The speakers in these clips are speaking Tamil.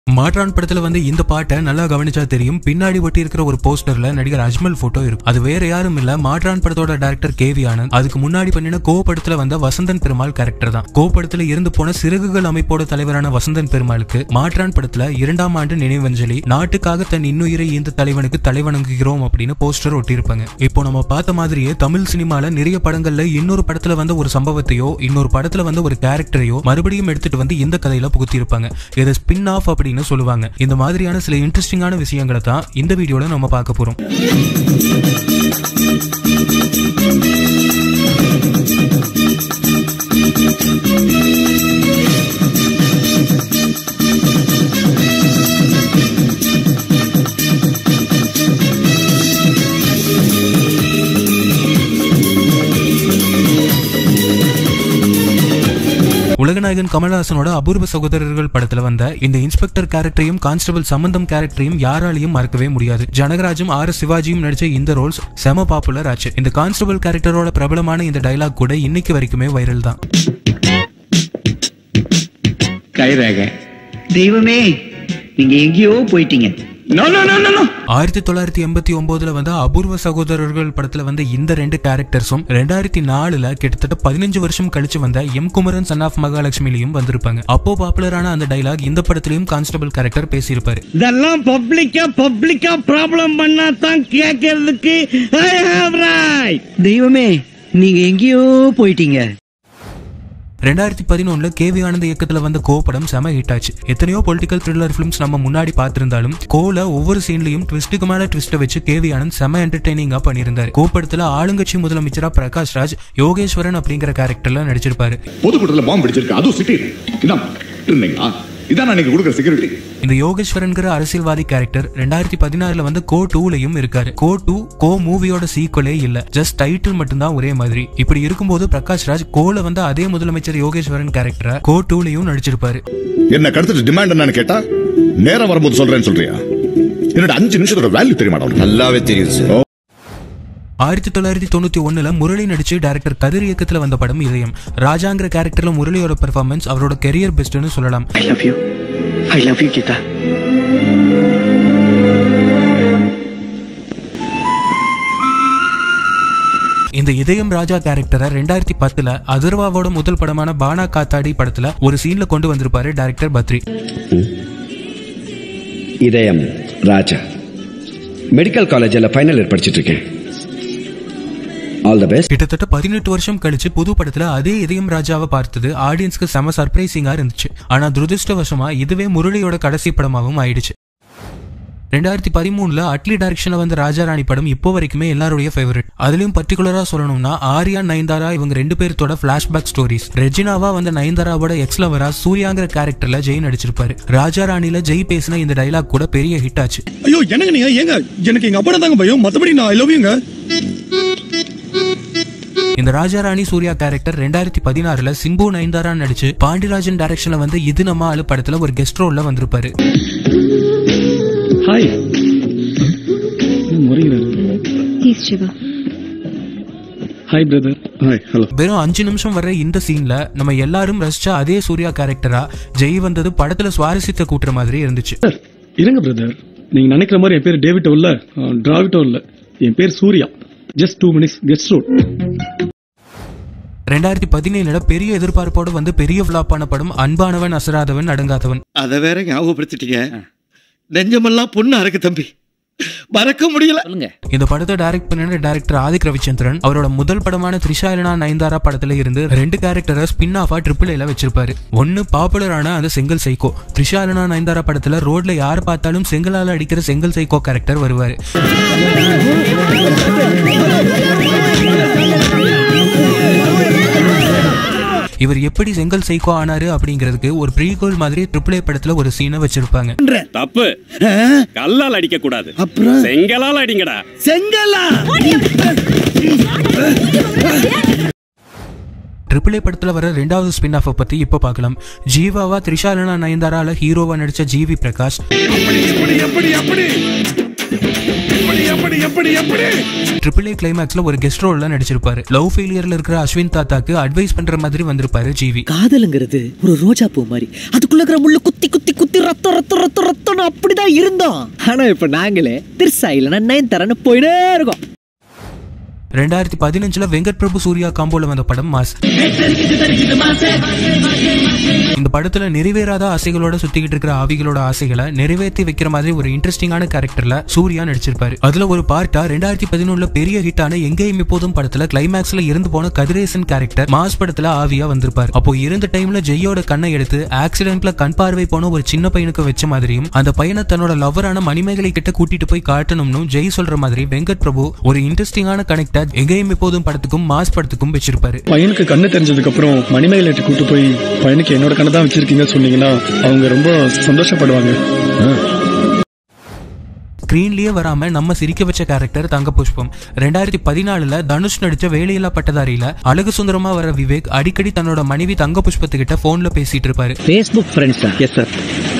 மாற்றான் படத்துல வந்து இந்த பாட்டை நல்லா கவனிச்சா தெரியும் பின்னாடி ஒட்டி இருக்கிற ஒரு போஸ்டர்ல நடிகர் அஜ்மல் போட்டோ இருக்கும் அது வேற யாரும் இல்ல மாற்றான் படத்தோட டேரக்டர் கேவி ஆனந்த் அதுக்கு முன்னாடி பண்ணின கோ படத்துல வந்த வசந்தன் பெருமாள் கேரக்டர் தான் கோ படத்துல இருந்து போன சிறகுகள் அமைப்போட தலைவரான வசந்தன் பெருமாளுக்கு மாற்றான் படத்துல இரண்டாம் ஆண்டு நினைவஞ்சலி நாட்டுக்காக தன் இன்னுயிரை இந்த தலைவனுக்கு தலைவணங்குகிறோம் அப்படின்னு போஸ்டர் ஒட்டியிருப்பாங்க இப்போ நம்ம பார்த்த மாதிரியே தமிழ் சினிமால நிறைய படங்கள்ல இன்னொரு படத்துல வந்த ஒரு சம்பவத்தையோ இன்னொரு படத்துல வந்த ஒரு கேரக்டரையோ மறுபடியும் எடுத்துட்டு வந்து இந்த கதையில புகுத்தியிருப்பாங்க இது ஸ்பின் ஆஃப் அப்படின்னு சொல்லுவாங்க இந்த மாதிரியான சில இன்ட்ரெஸ்டிங்கான விஷயங்களை தான் இந்த வீடியோல நம்ம பார்க்க போறோம் உலகநாயகன் கமல்ஹாசனோட அபூர்வ சகோதரர்கள் படத்துல வந்த இந்த இன்ஸ்பெக்டர் கேரக்டரையும் கான்ஸ்டபிள் சம்பந்தம் கேரக்டரையும் யாராலையும் மறக்கவே முடியாது ஜனகராஜும் ஆர் எஸ் சிவாஜியும் நடிச்ச இந்த ரோல்ஸ் செம பாப்புலர் ஆச்சு இந்த கான்ஸ்டபிள் கேரக்டரோட பிரபலமான இந்த டைலாக் கூட இன்னைக்கு வரைக்குமே வைரல் தான் கைரேக தெய்வமே நீங்க எங்கேயோ போயிட்டீங்க நோ நோ நோ நோ ஆயிரத்தி தொள்ளாயிரத்தி எண்பத்தி ஒன்பதுல வந்த அபூர்வ சகோதரர்கள் படத்துல வந்த இந்த ரெண்டு கேரக்டர்ஸும் ரெண்டாயிரத்தி நாலுல கிட்டத்தட்ட பதினஞ்சு வருஷம் கழிச்சு வந்த எம் குமரன் சன் ஆஃப் மகாலட்சுமிலையும் வந்திருப்பாங்க அப்போ பாப்புலரான அந்த டைலாக் இந்த படத்திலையும் கான்ஸ்டபிள் கேரக்டர் பேசியிருப்பாரு இதெல்லாம் பப்ளிக்கா பப்ளிக்கா ப்ராப்ளம் பண்ணா தான் கேட்கறதுக்கு ஐ ஹேவ் ரைட் தெய்வமே நீங்க எங்கேயோ போயிட்டீங்க ரெண்டாயிரத்தி பதினொன்னுல கேவி ஆனந்த் இயக்கத்துல வந்த கோ படம் செம ஹிட் ஆச்சு எத்தனையோ பொலிட்டிக்கல் த்ரில்லர் ஃபிலிம்ஸ் நம்ம முன்னாடி பார்த்திருந்தாலும் கோல ஒவ்வொரு சீன்லயும் ட்விஸ்ட்டுக்கு மேல ட்விஸ்ட்டை வச்சு கேவி ஆனந்த் செம என்டர்டைனிங்கா பண்ணியிருந்தாரு கோ படத்துல ஆளுங்கட்சி முதலமைச்சரா பிரகாஷ் ராஜ் யோகேஸ்வரன் அப்படிங்கிற கேரக்டர்ல நடிச்சிருப்பாரு பொதுக்கூட்டத்தில் பாம்பு பிடிச்சிருக்கு அதுவும் சிட்டி இதான் இருந்தீங்களா இதான் நான் நீங்க கொடுக்குற செக்யூரிட்டி இந்த யோகேஸ்வரன்கிற அரசியல்வாதி கேரக்டர் ரெண்டாயிரத்தி பதினாறுல வந்து கோ டூலையும் இருக்காரு கோ டூ கோ மூவியோட சீக்குவலே இல்ல ஜஸ்ட் டைட்டில் மட்டும்தான் ஒரே மாதிரி இப்படி இருக்கும்போது பிரகாஷ் ராஜ் கோல வந்து அதே முதலமைச்சர் யோகேஸ்வரன் கேரக்டரை கோ டூலையும் நடிச்சிருப்பாரு என்ன கடத்துட்டு டிமாண்ட் என்னன்னு கேட்டா நேரம் வரும்போது சொல்றேன்னு சொல்றியா என்னோட அஞ்சு நிமிஷத்தோட வேல்யூ தெரியுமா உனக்கு? நல்லாவே தெரியும் சார் ஆயிரத்தி தொள்ளாயிரத்தி தொண்ணூத்தி ஒண்ணுல முரளி நடிச்சு டைரக்டர் கதிர் இயக்கத்துல வந்த படம் இதயம் ராஜாங்கிற கேரக்டர்ல முரளியோட பெர்ஃபார்மன்ஸ் அவரோட கெரியர் பெஸ்ட்னு சொல்லலாம் I love you I love you Geetha இந்த இதயம் ராஜா கேரக்டரை ரெண்டாயிரத்தி பத்துல அதர்வாவோட முதல் படமான பானா காத்தாடி படத்துல ஒரு சீன்ல கொண்டு வந்திருப்பாரு டைரக்டர் பத்ரி இதயம் ராஜா மெடிக்கல் காலேஜில் ஃபைனல் இயர் படிச்சிட்டு இருக்கேன் ஆல் த பெஸ்ட் கிட்டத்தட்ட பதினெட்டு வருஷம் கழிச்சு புது படத்துல அதே இதயம் ராஜாவை பார்த்தது ஆடியன்ஸ்க்கு செம சர்ப்ரைசிங்கா இருந்துச்சு ஆனா துரதிருஷ்டவசமா இதுவே முரளியோட கடைசி படமாவும் ஆயிடுச்சு ரெண்டாயிரத்தி பதிமூணுல அட்லி டைரக்ஷன்ல வந்த ராஜாராணி படம் இப்போ வரைக்குமே எல்லாருடைய ஃபேவரட் அதுலயும் பர்டிகுலரா சொல்லணும்னா ஆர்யா நயன்தாரா இவங்க ரெண்டு பேர்த்தோட பிளாஷ்பேக் ஸ்டோரிஸ் ரெஜினாவா வந்த நயன்தாராவோட எக்ஸ் லவரா சூர்யாங்கிற கேரக்டர்ல ஜெய் நடிச்சிருப்பாரு ராஜாராணில ஜெய் பேசின இந்த டைலாக் கூட பெரிய ஹிட் ஆச்சு ஐயோ என்னங்க நீங்க ஏங்க எனக்கு எங்க அப்பா தாங்க பயம் மத்தபடி நான் ஐ லவ் யூங்க இந்த ராஜாராணி சூர்யா கேரக்டர் ரெண்டாயிரத்தி பதினாறுல சிம்பு நயன்தாரா நடிச்சு பாண்டியராஜன் டைரக்ஷன்ல வந்து இது நம்ம ஆளு படத்துல ஒரு கெஸ்ட் ரோல்ல வந்திருப்பாரு hi He's Shiva. Hi brother hi hello வெறும் அஞ்சு நிமிஷம் வர இந்த சீன்ல நம்ம எல்லாரும் ரசிச்ச அதே சூர்யா கேரக்டரா ஜெய் வந்தது படத்துல சுவாரஸ்யத்தை கூட்டுற மாதிரி இருந்துச்சு இருங்க பிரதர் நீங்க நினைக்கிற மாதிரி என் பேர் டேவிட்டோ இல்ல டிராவிட்டோ இல்ல என் பேர் Surya just two minutes guest role ரெண்டாயிரத்தி பதினேழுல பெரிய எதிர்பார்ப்போடு வந்து பெரிய ஃபிளாப் ஆன படம் அன்பானவன் அசராதவன் அடங்காதவன் அத வேற ஞாபகப்படுத்திட்டீங்க நெஞ்சமெல்லாம் பொண்ணா இருக்கு தம்பி மறக்க முடியல இந்த படத்தை டைரக்ட் பண்ணின டைரக்டர் ஆதிக் ரவிச்சந்திரன் அவரோட முதல் படமான த்ரிஷாலனா நயன்தாரா படத்துல இருந்து ரெண்டு கேரக்டரை ஸ்பின் ஆஃபா ட்ரிபிள் ஏல வச்சிருப்பாரு ஒன்னு பாப்புலரான அந்த செங்கல் சைக்கோ த்ரிஷாலனா நயன்தாரா படத்துல ரோட்ல யார் பார்த்தாலும் செங்கலால அடிக்கிற செங்கல் சைக்கோ கேரக்டர் வருவாரு இவர் எப்படி செங்கல் சைக்கோ ஆனாரு அப்படிங்கிறதுக்கு ஒரு ப்ரீகோல் மாதிரி ட்ரிபிள் ஏ படத்துல ஒரு சீனை வச்சிருப்பாங்க தப்பு கல்லால் அடிக்க கூடாது அப்புறம் செங்கலால் அடிங்கடா செங்கலா ட்ரிபிள் ஏ படத்துல வர ரெண்டாவது ஸ்பின் ஆஃப் பத்தி இப்ப பார்க்கலாம் ஜீவாவா த்ரிஷாலனா நயன்தாரால ஹீரோவா நடிச்ச ஜிவி பிரகாஷ் எப்படி எப்படி எப்படி எப்படி எப்படி எப்படி எப்படி ட்ரிபிள் ஏ கிளைமேக்ஸ்ல ஒரு கெஸ்ட் ரோல்ல நடிச்சிருப்பாரு லவ் ஃபெயிலியர்ல இருக்கிற அஸ்வின் தாத்தாக்கு அட்வைஸ் பண்ற மாதிரி வந்திருப்பாரு ஜிவி காதலுங்கிறது ஒரு ரோஜா பூ மாதிரி அதுக்குள்ள இருக்கிற முள்ளு குத்தி குத்தி குத்தி ரத்தம் ரத்தம் ரத்தம் ரத்தம்னு அப்படிதான் இருந்தோம் ஆனா இப்ப நாங்களே திருசா இல்லைன்னா நயன் தரன்னு போயிட்டே இருக்கோம் ரெண்டாயிரத்தி பதினஞ்சுல வெங்கட் பிரபு சூர்யா காம்போல வந்த படம் மாஸ் இந்த படத்துல நிறைவேறாத ஆசைகளோட சுத்திக்கிட்டு இருக்கிற ஆவிகளோட ஆசைகளை நிறைவேற்றி வைக்கிற மாதிரி ஒரு இன்ட்ரெஸ்டிங்கான கேரக்டர்ல சூர்யா நடிச்சிருப்பாரு அதுல ஒரு பார்ட்டா ரெண்டாயிரத்தி பதினொன்னுல பெரிய ஹிட்டான எங்கேயும் இப்போதும் படத்துல கிளைமேக்ஸ்ல இருந்து போன கதிரேசன் கேரக்டர் மாஸ் படத்துல ஆவியா வந்திருப்பாரு அப்போ இருந்த டைம்ல ஜெய்யோட கண்ணை எடுத்து ஆக்சிடென்ட்ல கண் பார்வை போன ஒரு சின்ன பையனுக்கு வச்ச மாதிரியும் அந்த பையனை தன்னோட லவ்வரான மணிமேகலை கிட்ட கூட்டிட்டு போய் காட்டணும்னு ஜெய் சொல்ற மாதிரி வெங்கட் பிரபு ஒரு இன்ட்ரெஸ்டிங்கான கனெக்டா எங்கேயும் இப்போதும் படத்துக்கும் மாஸ் படத்துக்கும் வச்சிருப்பாரு பையனுக்கு கண்ணு தெரிஞ்சதுக்கு அப்புறம் மணிமேகலைட்டு கூட்டு போய் பையனுக்கு என்னோட கண்ணை தான் வச்சிருக்கீங்க சொன்னீங்கன்னா அவங்க ரொம்ப சந்தோஷப்படுவாங்க ஸ்கிரீன்லயே வராம நம்ம சிரிக்க வச்ச கேரக்டர் தங்க புஷ்பம் ரெண்டாயிரத்தி பதினாலுல தனுஷ் நடிச்ச வேலையில்லா பட்டதாரியில அழகு சுந்தரமா வர விவேக் அடிக்கடி தன்னோட மனைவி தங்க புஷ்பத்துக்கிட்ட போன்ல பேசிட்டு இருப்பாரு ஃபேஸ்புக் ஃப்ரெண்ட்ஸா எஸ் சார்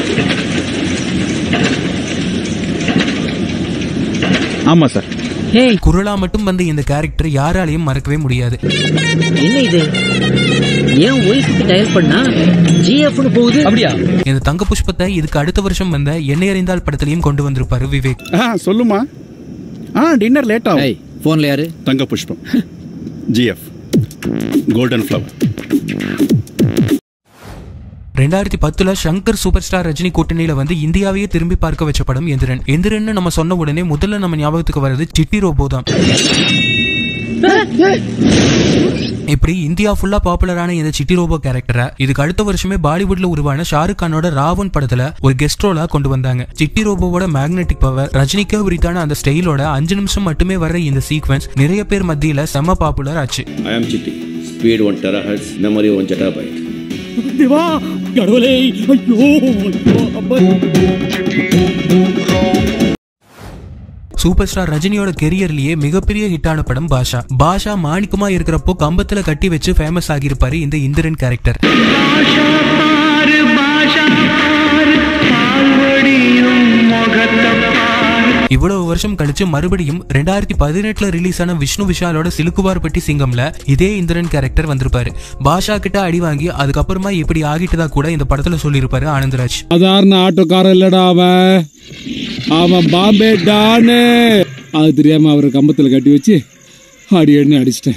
ஆமா சார் ஏய் குரலா மட்டும் வந்து இந்த கேரக்டர் யாராலையும் மறக்கவே முடியாது என்ன இது ஏன் ஒய்ஃபுக்கு டயல் பண்ணா ஜிஎஃப்னு போகுது அப்படியா இந்த தங்க புஷ்பத்தை இதுக்கு அடுத்த வருஷம் வந்த எண்ணெய் அறிந்தால் படத்திலையும் கொண்டு வந்திருப்பாரு விவேக் ஆ சொல்லுமா ஆ டின்னர் லேட் ஆகும் போன்ல யாரு தங்க புஷ்பம் ஜிஎஃப் கோல்டன் ஃப்ளவர் ரெண்டாயிரத்தி பத்துல சங்கர் சூப்பர் ஸ்டார் ரஜினி கூட்டணியில வந்து இந்தியாவையே திரும்பி பார்க்க வச்ச படம் எந்திரன் எந்திரன் நம்ம சொன்ன உடனே முதல்ல நம்ம ஞாபகத்துக்கு வர்றது சிட்டி ரோபோ தான் இப்படி இந்தியா ஃபுல்லா பாப்புலரான இந்த சிட்டி ரோபோ கேரக்டரை இதுக்கு அடுத்த வருஷமே பாலிவுட்ல உருவான ஷாருக் கானோட ராவன் படத்துல ஒரு கெஸ்ட் ரோலா கொண்டு வந்தாங்க சிட்டி ரோபோவோட மேக்னெட்டிக் பவர் ரஜினிக்கே உரித்தான அந்த ஸ்டைலோட அஞ்சு நிமிஷம் மட்டுமே வர்ற இந்த சீக்வன்ஸ் நிறைய பேர் மத்தியில செம பாப்புலர் ஆச்சு I am Chitti. Speed 1 terahertz, memory 1 zettabyte. தேவா கடவுளே ஐயோ அப்பா சூப்பர் ஸ்டார் ரஜினியோட கெரியர்லயே மிகப்பெரிய ஹிட்டான படம் பாஷா பாஷா மாணிக்கமா இருக்கிறப்போ கம்பத்துல கட்டி வச்சு ஃபேமஸ் ஆகியிருப்பாரு இந்த இந்திரன் கேரக்டர் இவ்வளவு வருஷம் கழிச்சு மறுபடியும் ரெண்டாயிரத்தி பதினெட்டுல ரிலீஸ் ஆன விஷ்ணு விஷாலோட சிலுக்குவார்பட்டி சிங்கம்ல இதே இந்திரன் கேரக்டர் வந்திருப்பாரு பாஷா கிட்ட அடி வாங்கி அதுக்கப்புறமா இப்படி ஆகிட்டதா கூட இந்த படத்துல சொல்லியிருப்பாரு ஆனந்தராஜ் சாதாரண ஆட்டோக்காரன் இல்லடா அவன் அவன் பாம்பே டானு அது தெரியாம அவர் கம்பத்துல கட்டி வச்சு அடி அடின்னு அடிச்சிட்டேன்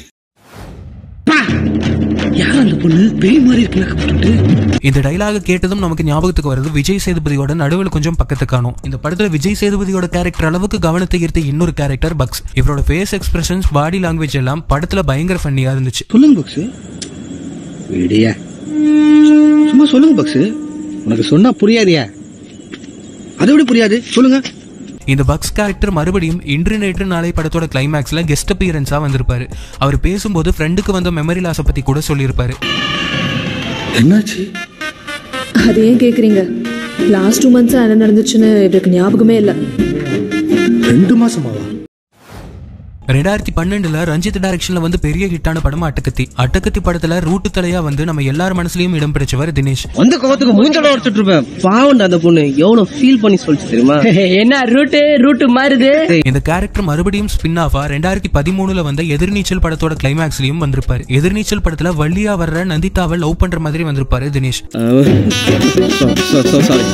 யார் அந்த பொண்ணு பேய் மாதிரி இருக்கு மேக்கப் போட்டுட்டு இந்த டைலாக கேட்டதும் நமக்கு ஞாபகத்துக்கு வருது விஜய் சேதுபதியோட நடுவில் கொஞ்சம் பக்கத்து காணும் இந்த படத்துல விஜய் சேதுபதியோட கேரக்டர் அளவுக்கு கவனத்தை ஈர்த்த இன்னொரு கேரக்டர் பக்ஸ் இவரோட ஃபேஸ் எக்ஸ்பிரஷன்ஸ் பாடி லாங்குவேஜ் எல்லாம் படத்துல பயங்கர ஃபன்னியா இருந்துச்சு சொல்லுங்க பக்ஸ் விடியா சும்மா சொல்லுங்க பக்ஸ் உனக்கு சொன்னா புரியாதியா அதை விட புரியாது சொல்லுங்க இந்த பக்ஸ் கேரக்டர் மறுபடியும் இன்று நேற்று நாளை படத்தோட கிளைமேக்ஸ்ல கெஸ்ட் அப்பியரன்ஸா வந்திருப்பாரு அவர் பேசும்போது ஃப்ரெண்டுக்கு வந்த மெமரி லாஸை பத்தி கூட சொல்லியிருப்பாரு என்னாச்சு அது ஏன் கேட்குறீங்க லாஸ்ட் டூ மந்த்ஸாக என்ன நடந்துச்சுன்னு இவருக்கு ஞாபகமே இல்லை ரெண்டு மாசமாவா ரெண்டாயிரத்தி பன்னெண்டுல ரஞ்சித் டைரக்ஷன்ல வந்து பெரிய ஹிட்டான படம் அட்டகத்தி அட்டகத்தி படத்துல ரூட்டு தலையா வந்து நம்ம எல்லார் மனசுலயும் இடம் பிடிச்சவர் தினேஷ் வந்த கோவத்துக்கு மூஞ்சோட உடச்சிட்டு இருப்பேன் பாவண்டா அந்த பொண்ணு எவ்வளவு ஃபீல் பண்ணி சொல்லிச்சு தெரியுமா என்ன ரூட்டு ரூட்டு மாறுது இந்த கேரக்டர் மறுபடியும் ஸ்பின் ஆஃபா ரெண்டாயிரத்தி பதிமூணுல வந்த எதிர்நீச்சல் படத்தோட கிளைமேக்ஸ்லயும் வந்திருப்பாரு எதிர்நீச்சல் படத்துல வள்ளியா வர்ற நந்திதாவை லவ் பண்ற மாதிரி வந்திருப்பாரு தினேஷ் சாரி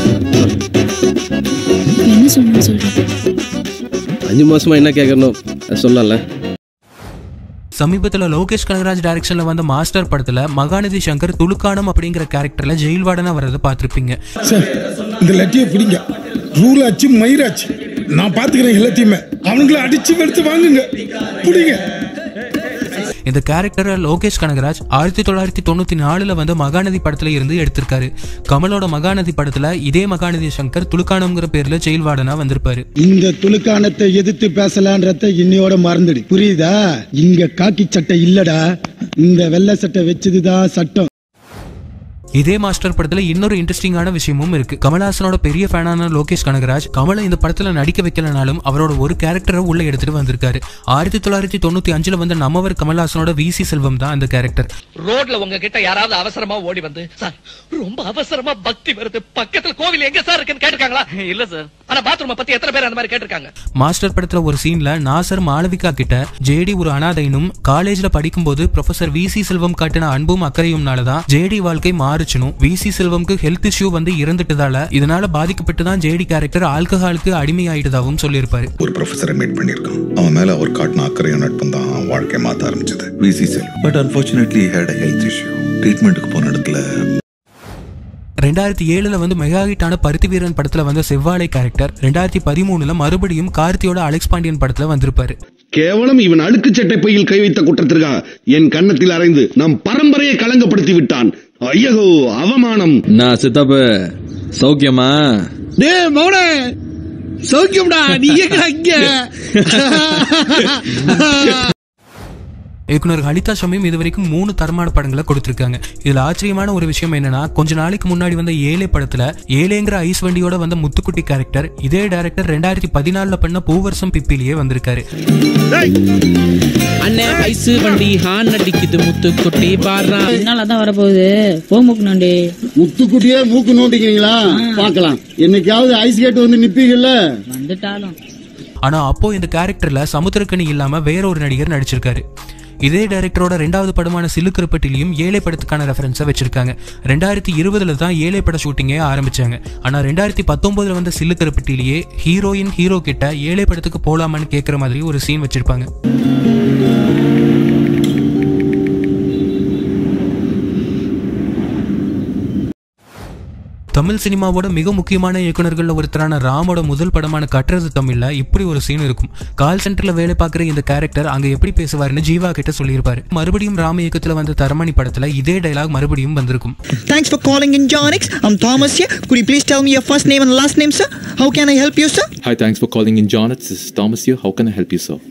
என்ன சொன்னு சொல்கிறேன் அஞ்சு மாசமா என்ன கேட்கணும் சொல்லல சமீபத்துல லோகேஷ் கனகராஜ் டைரக்ஷன்ல வந்த மாஸ்டர் படத்துல மகாநதி சங்கர் துலுக்கானம் அப்படிங்கிற கேரக்டர்ல ஜெயில் வார்டனா வர்றதை பார்த்திருப்பீங்க சார் இந்த லட்டியை பிடிங்க ரூல் ஆச்சு மயிராச்சு நான் பாத்துக்கிறேன் எல்லாத்தையுமே அவனுங்கள அடிச்சு வெடுத்து வாங்குங்க பிடிங்க இந்த கேரக்டரை லோகேஷ் கனகராஜ் ஆயிரத்தி தொள்ளாயிரத்தி தொண்ணூத்தி நாலுல வந்த மகாநதி படத்துல இருந்து எடுத்திருக்காரு கமலோட மகாநதி படத்துல இதே மகாநதி சங்கர் துலுக்கானம்ங்கிற பேர்ல ஜெயில் வார்டனா வந்திருப்பாரு இந்த துலுக்கானத்தை எதிர்த்து பேசலான்றத இன்னையோட மறந்துடு புரியுதா இங்க காக்கி சட்டை இல்லடா இந்த வெள்ளை சட்டை வச்சதுதான் சட்டம் இதே மாஸ்டர் படத்துல இன்னொரு இன்ட்ரெஸ்டிங்கான விஷயமும் இருக்கு கமல்ஹாசனோட பெரிய ஃபேனான லோகேஷ் கனகராஜ் கமலை இந்த படத்துல நடிக்க வைக்கலனாலும் அவரோட ஒரு கேரக்டரை உள்ள எடுத்துட்டு வந்திருக்காரு ஆயிரத்தி தொள்ளாயிரத்தி தொண்ணூத்தி அஞ்சுல வந்த நம்மவர் கமல்ஹாசனோட விசி செல்வம் தான் அந்த கேரக்டர் ரோட்ல உங்ககிட்ட யாராவது அவசரமா ஓடி வந்து சார் ரொம்ப அவசரமா பக்தி வருது பக்கத்துல கோவில் எங்க சார் இருக்குன்னு கேட்டிருக்காங்களா இல்ல சார் ஆனா பாத்ரூம் பத்தி எத்தனை பேர் அந்த மாதிரி கேட்டிருக்காங்க மாஸ்டர் படத்துல ஒரு சீன்ல நாசர் மாளவிகா கிட்ட ஜேடி ஒரு அனாதைனும் காலேஜ்ல படிக்கும்போது ப்ரொஃபசர் வி சி செல்வம் காட்டின அன்பும் அக்கறையும்னாலதான் ஜேடி வாழ்க்கை மாறுச்சுனும் வி சி செல்வம்க்கு ஹெல்த் இஷ்யூ வந்து இறந்துட்டதால இதனால பாதிக்கப்பட்டு தான் ஜேடி கேரக்டர் ஆல்கஹாலுக்கு அடிமையாயிட்டதாகவும் சொல்லியிருப்பாரு ஒரு ப்ரொஃபஸரை மீட் பண்ணியிருக்கான் அவன் மேல அவர் காட்டின அக்கறையும் நட்பும் தான் அவன் வாழ்க்கையை மாத்த ஆரம்பிச்சது விசி செல் but unfortunately had health issue ட்ரீட்மெண்ட்டுக்கு போன இடத்துல ரெண்டாயிரத்தி ஏழுல வந்து மெகா ஹிட்டான பருத்தி வீரன் படத்துல வந்த செவ்வாழை கேரக்டர் ரெண்டாயிரத்தி பதிமூணுல மறுபடியும் கார்த்தியோட அலெக்ஸ் பாண்டியன் படத்துல வந்திருப்பாரு கேவலம் இவன் அழுக்கு சட்டை பையில் கை வைத்த குற்றத்திற்காக என் கன்னத்தில் அறைந்து நம் பரம்பரையை களங்கப்படுத்தி விட்டான் ஐயகோ அவமானம் நான் சித்தப்பு சௌக்கியமா டே மௌன சௌக்கியம்டா நீ எங்க இங்க இயக்குனர் ஹலிதா ஷமீம் இது வரைக்கும் மூணு தரமான படங்களை கொடுத்திருக்காங்க இதுல ஆச்சரியமான ஒரு விஷயம் என்னன்னா கொஞ்ச நாளைக்கு முன்னாடி வந்த ஏழை படத்துல ஏழைங்கிற ஐஸ் வண்டியோட வந்த முத்துக்குட்டி கேரக்டர் இதே டைரக்டர் ரெண்டாயிரத்தி பதினாலுல பண்ண பூவரசம் பிப்பிலேயே வந்திருக்காரு அண்ணே ஐஸ் வண்டி ஹான் அடிக்குது முத்துக்குட்டி பாடுறான் பின்னால தான் வரப்போகுது போ மூக்கணுண்டி முத்துக்குட்டியே மூக்கு நோண்டிக்கிறீங்களா பார்க்கலாம் என்னைக்காவது ஐஸ் கேட்டு வந்து நிப்பீங்கல்ல வந்துட்டாலும் ஆனா அப்போ இந்த கேரக்டர்ல சமுத்திரக்கனி இல்லாம வேற ஒரு நடிகர் நடிச்சிருக்காரு இதே டைரக்டரோட ரெண்டாவது படமான சிலுக்கருப்பட்டிலையும் ஏழை படத்துக்கான ரெஃபரன்ஸை வச்சிருக்காங்க ரெண்டாயிரத்தி இருபதுல தான் ஏழை பட ஷூட்டிங்கே ஆரம்பிச்சாங்க ஆனா ரெண்டாயிரத்தி பத்தொன்பதுல வந்த சிலுக்கருப்பட்டிலேயே ஹீரோயின் ஹீரோ கிட்ட ஏழை படத்துக்கு போலாமான்னு கேட்குற மாதிரி ஒரு சீன் வச்சிருப்பாங்க தமிழ் சினிமாவோட மிக முக்கியமான இயக்குனர்கள்ல ஒருத்தரான ராமோட முதல் படமான கட்டுறது தமிழ்ல இப்படி ஒரு சீன் இருக்கும் கால் சென்டர்ல வேலை பார்க்குற இந்த கேரக்டர் அங்க எப்படி பேசுவாருன்னு ஜீவா கிட்ட சொல்லியிருப்பாரு மறுபடியும் ராம இயக்கத்துல வந்த தரமணி படத்துல இதே டைலாக் மறுபடியும் வந்திருக்கும் Thanks for calling in Jonix. I'm Thomas here. Could you please tell me your first name and last name, sir? How can I help you, sir? Hi, thanks for calling in, John. This is Thomas here. How can I help you, sir?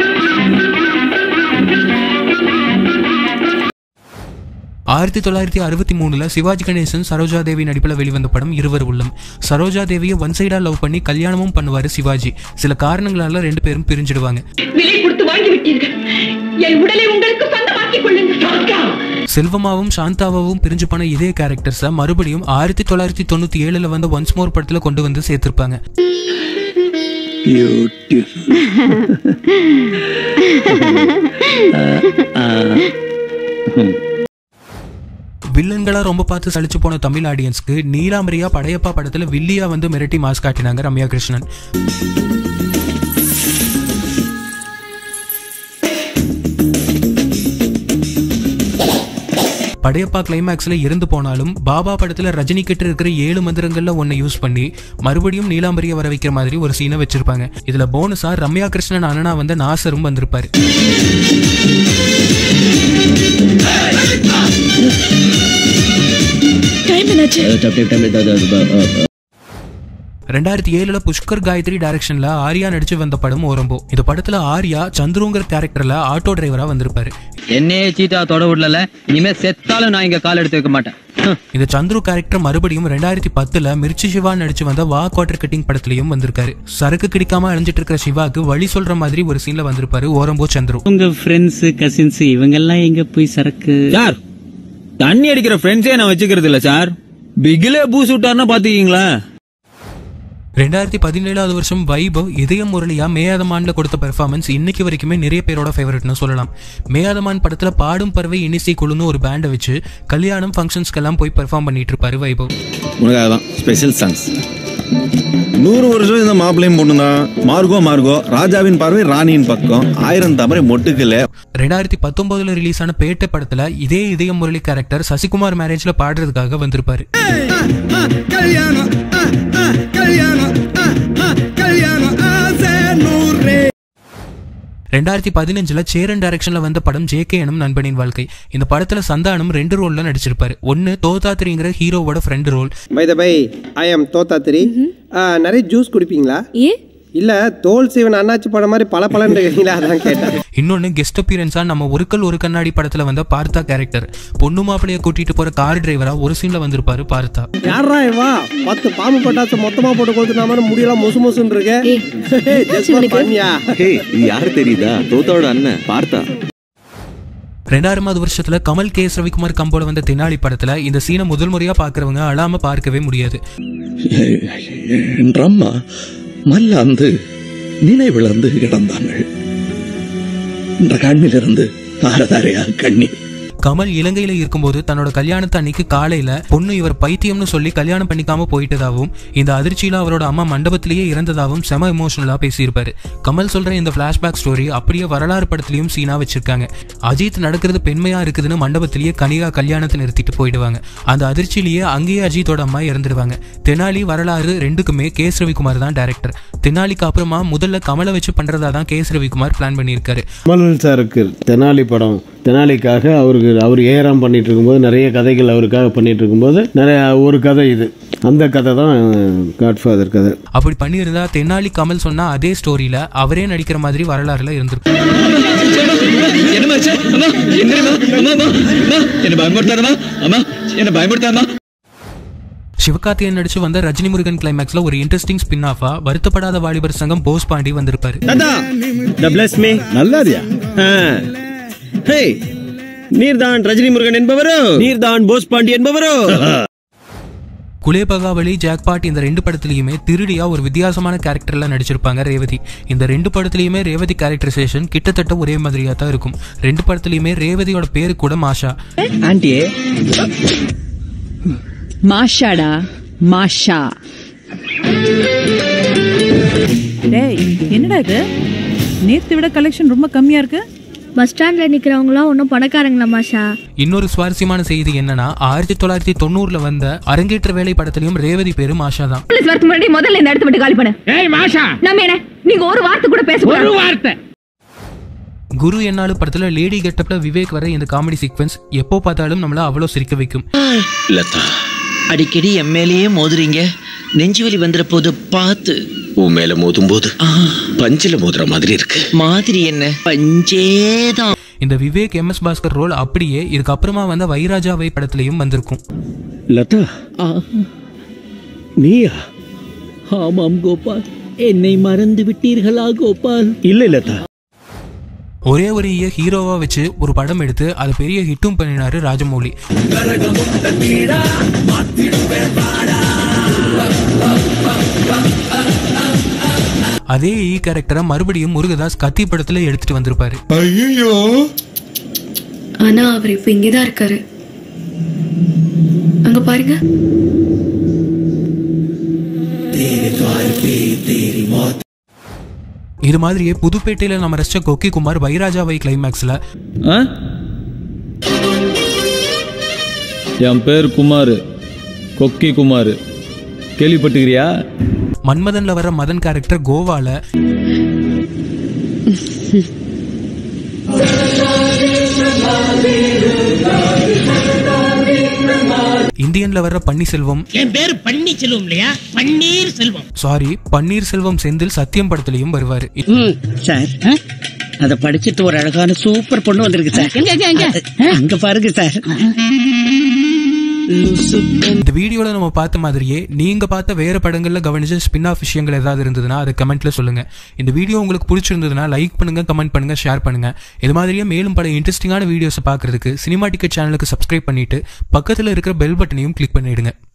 ஆயிரத்தி தொள்ளாயிரத்தி அறுபத்தி மூணுல சிவாஜி கணேசன் சரோஜா தேவி நடிப்புல வெளிவந்த படம் இருவர் உள்ளம் சரோஜா தேவியை ஒன் சைடா லவ் பண்ணி கல்யாணமும் பண்ணுவாரு சிவாஜி சில காரணங்களால ரெண்டு பேரும் பிரிஞ்சிடுவாங்க விலை கொடுத்து வாங்கி விட்டீர்கள் என் உடலை உங்களுக்கு சொந்தமாக்கிக் கொள்ளுங்கள் செல்வமாவும் சாந்தாவாவும் பிரிஞ்சு போன இதே கேரக்டர்ஸை மறுபடியும் ஆயிரத்தி தொள்ளாயிரத்தி தொண்ணூத்தி ஏழுல வந்த ஒன்ஸ் மோர் படத்துல கொண்டு வந்து சேர்த்திருப்பாங்க வில்லன்களா ரொம்ப பார்த்து சலிச்சு போன தமிழ் ஆடியன்ஸ்க்கு நீலாம்பரியா படையப்பா படத்துல வில்லியா வந்து மிரட்டி மாஸ் காட்டினாங்க ரம்யா கிருஷ்ணன் படையப்பா கிளைமேக்ஸ்ல இருந்து போனாலும் பாபா படத்துல ரஜினி கிட்ட இருக்கிற ஏழு மந்திரங்கள்ல ஒன்னை யூஸ் பண்ணி மறுபடியும் நீலாம்பரியை வர வைக்கிற மாதிரி ஒரு சீனை வச்சிருப்பாங்க இதுல போனஸா ரம்யா கிருஷ்ணன் அண்ணனா வந்த நாசரும் வந்திருப்பாரு டைம் என்னாச்சு ரெண்டாயிரத்தி ஏழுல புஷ்கர் காயத்ரி டைரக்ஷன்ல ஆர்யா நடிச்சு வந்த படம் ஓரம்போ இந்த படத்துல ஆர்யா சந்துருங்கிற கேரக்டர்ல ஆட்டோ டிரைவரா வந்திருப்பாரு என்னையே சீட்டா தொட விடல இனிமே செத்தாலும் நான் இங்க கால் எடுத்து வைக்க மாட்டேன் இந்த சந்துரு கேரக்டர் மறுபடியும் ரெண்டாயிரத்தி பத்துல மிர்ச்சி சிவா நடிச்சு வந்த வா குவார்டர் கட்டிங் படத்துலயும் வந்திருக்காரு சரக்கு கிடைக்காம அழிஞ்சிட்டு இருக்கிற சிவாக்கு வழி சொல்ற மாதிரி ஒரு சீன்ல வந்திருப்பாரு ஓரம்போ சந்துரு உங்க ஃப்ரெண்ட்ஸ் கசின்ஸ் இவங்க எல்லாம் எங்க போய் சரக்கு சார் தண்ணி அடிக்கிற ஃப்ரெண்ட்ஸே நான் வச்சுக்கிறது இல்ல சார் பிகிலே பூஸ் விட்டாருன்னா பாத்துக்கீங்களா ரெண்டாயிரத்தி பதினேழாவது வருஷம் வைபவ் இதயம் முரளியா மேயாதமான்ல கொடுத்த பெர்ஃபார்மன்ஸ் இன்னைக்கு வரைக்குமே நிறைய பேரோட ஃபேவரட்னு சொல்லலாம் மேயாதமான் படத்துல பாடும் பறவை இனிசி குழுன்னு ஒரு பேண்டை வச்சு கல்யாணம் ஃபங்க்ஷன்ஸ்க்கெல்லாம் போய் பெர்ஃபார்ம் பண்ணிட்டு இருப்பாரு வைபவ் உனக்காக தான் ஸ்பெஷல் சாங்ஸ் நூறு வருஷம் இந்த மாப்பிள்ளையும் பொண்ணு தான் மார்கோ மார்கோ ராஜாவின் பார்வை ராணியின் பக்கம் ஆயிரம் தாமரை மொட்டுக்கல ரெண்டாயிரத்தி பத்தொன்பதுல ரிலீஸ் ஆன பேட்டை படத்துல இதே இதயம் முரளி கேரக்டர் சசிகுமார் மேரேஜ்ல பாடுறதுக்காக வந்திருப்பாரு கல்யாணம் கல்யாணம் கல்யாணம் ஆசை நூறு ரெண்டாயிரத்தி பதினஞ்சுல சேரன் டைரக்ஷன்ல வந்த படம் ஜேகே எனும் நண்பனின் வாழ்க்கை இந்த படத்துல சந்தானம் ரெண்டு ரோல்ல நடிச்சிருப்பாரு ஒன்னு தோதாத்திரிங்கிற ஹீரோவோட friend role by the by I am Thothathri நிறைய ஜூஸ் குடிப்பீங்களா ஏ இல்ல தோல் சீவன் அண்ணாச்சி படம் மாதிரி பல பலன் இருக்கீங்களா அதான் கேட்டேன் இன்னொன்னு கெஸ்ட் அப்பியரன்ஸா நம்ம ஒருக்கல் ஒரு கண்ணாடி படத்துல வந்த பார்த்தா கேரக்டர் பொண்ணு மாப்பிளைய கூட்டிட்டு போற கார் டிரைவரா ஒரு சீன்ல வந்திருப்பாரு பார்த்தா யாரா இவா பத்து பாம்பு பட்டாசு மொத்தமா போட்டு கொடுத்துட்டா மாதிரி முடியெல்லாம் முசு முசுன்னு இருக்கு ஏய், just for funயா. ஹே யாரு தெரியுதா தோத்தாவோட அண்ணன் பார்த்தா ரெண்டாயிரமாவது வருஷத்துல கமல் கே எஸ் ரவிக்குமார் கம்போல வந்த தெனாலி படத்துல இந்த சீனை முதல் முறையா பாக்குறவங்க அழாம பார்க்கவே முடியாது என்ற அம்மா மல்லாந்து நினைவிழந்து கிடந்தாங்கள் என்ற கண்ணிலிருந்து தாரதாரையா கண்ணீர் கமல் இலங்கையில இருக்கும்போது தன்னோட கல்யாணத்து அன்னைக்கு காலையில பொண்ணு இவர் பைத்தியம்னு சொல்லி கல்யாணம் பண்ணிக்காம போயிட்டதாகவும் இந்த அதிர்ச்சியில அவரோட அம்மா மண்டபத்திலேயே இறந்ததாகவும் செம எமோஷனலா பேசியிருப்பாரு கமல் சொல்ற இந்த பிளாஷ்பேக் ஸ்டோரி அப்படியே வரலாறு படத்திலையும் சீனா வச்சிருக்காங்க அஜித் நடக்கிறது பெண்மையா இருக்குதுன்னு மண்டபத்திலேயே கனிகா கல்யாணத்தை நிறுத்திட்டு போயிடுவாங்க அந்த அதிர்ச்சியிலேயே அங்கேயே அஜித்தோட அம்மா இறந்துடுவாங்க தெனாலி வரலாறு ரெண்டுக்குமே கே எஸ் ரவிக்குமார் தான் டைரக்டர் தெனாலிக்கு அப்புறமா முதல்ல கமலை வச்சு பண்றதா தான் கே எஸ் ரவிக்குமார் பிளான் பண்ணியிருக்காரு கமல் சாருக்கு தெனாலி படம் தெனாலிக்காக அவருக்கு அவர் ஏறாம் பண்ணிட்டு இருக்கும்போது நிறைய கதைகள் அவருக்காக பண்ணிட்டு இருக்கும்போது நிறைய ஒரு கதை இது அந்த கதை தான் காட்ஃபாதர் கதை அப்படி பண்ணியிருந்தா தென்னாலி கமல் சொன்னா அதே ஸ்டோரியில அவரே நடிக்கிற மாதிரி வரலாறுல இருந்திருக்கும் என்னமாச்சு அம்மா என்னமா அம்மா அம்மா அம்மா என்ன பயமுறுத்தாதம்மா அம்மா என்ன பயமுறுத்தாதம்மா சிவகார்த்தியன் நடிச்சு வந்த ரஜினி முருகன் கிளைமேக்ஸ்ல ஒரு இன்ட்ரெஸ்டிங் ஸ்பின் ஆஃபா வருத்தப்படாத வாலிபர் சங்கம் போஸ் பாண்டி வந்திருப்பாரு தாத்தா த பிளஸ் மீ நல்லாதியா ஹே நீர்தான் ரஜினி முருகன் என்பவரோ நீர்தான் போஸ் பாண்டி என்பவரோ குலேபகாவலி ஜாக்பாட் இந்த ரெண்டு படத்துலயுமே திருடியா ஒரு வித்தியாசமான கேரக்டர்ல நடிச்சிருப்பாங்க ரேவதி இந்த ரெண்டு படத்துலயுமே ரேவதி கேரக்டரைசேஷன் கிட்டத்தட்ட ஒரே மாதிரியா தான் இருக்கும் ரெண்டு படத்துலயுமே ரேவதியோட பேரு கூட மாஷா ஆண்டி மாஷாடா மாஷா டேய் என்னடா இது நேத்து விட கலெக்ஷன் ரொம்ப கம்மியா இருக்கு பஸ் ஸ்டாண்ட்ல நிக்கிறவங்களாம் ஒன்றும் பணக்காரங்களா மாஷா இன்னொரு சுவாரஸ்யமான செய்தி என்னன்னா ஆயிரத்தி தொள்ளாயிரத்தி தொண்ணூறுல வந்த அரங்கேற்ற வேலை படத்திலையும் ரேவதி பேரு மாஷா தான் போலீஸ் வரக்கு முன்னாடி முதல்ல இந்த இடத்த விட்டு காலி பண்ணு ஏய் மாஷா நம்ம என்ன நீங்க ஒரு வார்த்தை கூட பேச ஒரு வார்த்தை குரு என்னாலும் படத்துல லேடி கெட்டப்ல விவேக் வர இந்த காமெடி சீக்வன்ஸ் எப்போ பார்த்தாலும் நம்மள அவ்வளவு சிரிக்க வைக்கும் லதா அடிக்கடி என் மேலேயே மோதுறீங்க நெஞ்சு வலி வந்துற போது பார்த்து உன் மேல மோதும் போது பஞ்சில மோதுற மாதிரி இருக்கு மாதிரி என்ன பஞ்சேதான் இந்த Vivek M S Bhaskar role அப்படியே இதுக்கப்புறமா வந்த வைராஜாவை படத்திலையும் வந்திருக்கும் லதா நீயா ஆமாம் கோபால் என்னை மறந்து விட்டீர்களா கோபால் இல்லை லதா ஒரே ஒரு ஈய ஹீரோவா வச்சு ஒரு படம் எடுத்து அது பெரிய ஹிட்டும் பண்ணினாரு ராஜமௌலி அதே ஈ கேரக்டரை மறுபடியும் முருகதாஸ் கத்தி படத்துல எடுத்துட்டு வந்திருப்பாரு ஐயோ ஆனா அவர் இப்ப இங்கதான் இருக்காரு அங்க பாருங்க இது மாதிரியே புதுப்பேட்டையில நம்ம ரசிச்ச கொக்கி குமார் வைராஜாவை கிளைமேக்ஸ்ல ஆ? என் பேர் குமார் கொக்கி குமார் கேள்விப்பட்டுக்கிறியா மன்மதன்ல வர மதன் கேரக்டர் கோவால இந்தியன்ல வர்ற பன்னீர்செல்வம் என் பேரு பன்னி செல்வம் இல்லையா பன்னீர் செல்வம் சாரி பன்னீர்செல்வம் செந்தில் சத்தியம் படத்திலையும் வருவாரு சார் அத படிச்சிட்டு ஒரு அழகான சூப்பர் பொண்ணு வந்திருக்கு சார் எங்க, எங்க, எங்க? அது- அங்க பாருங்க சார் இந்த வீடியோல நம்ம பார்த்த மாதிரியே நீங்க பார்த்த வேற படங்கள்ல கவனிச்ச ஸ்பின் ஆஃப் விஷயங்கள் ஏதாவது இருந்ததுன்னா அதை கமெண்ட்ல சொல்லுங்க இந்த வீடியோ உங்களுக்கு பிடிச்சிருந்ததுன்னா லைக் பண்ணுங்க கமெண்ட் பண்ணுங்க ஷேர் பண்ணுங்க இது மாதிரியே மேலும் பல இன்ட்ரெஸ்டிங்கான வீடியோஸ் பார்க்கறதுக்கு சினிமா டிக்கெட் சேனலுக்கு சப்ஸ்கிரைப் பண்ணிட்டு பக்கத்துல இருக்கிற பெல் பட்டனையும் கிளிக் பண்ணிடுங்க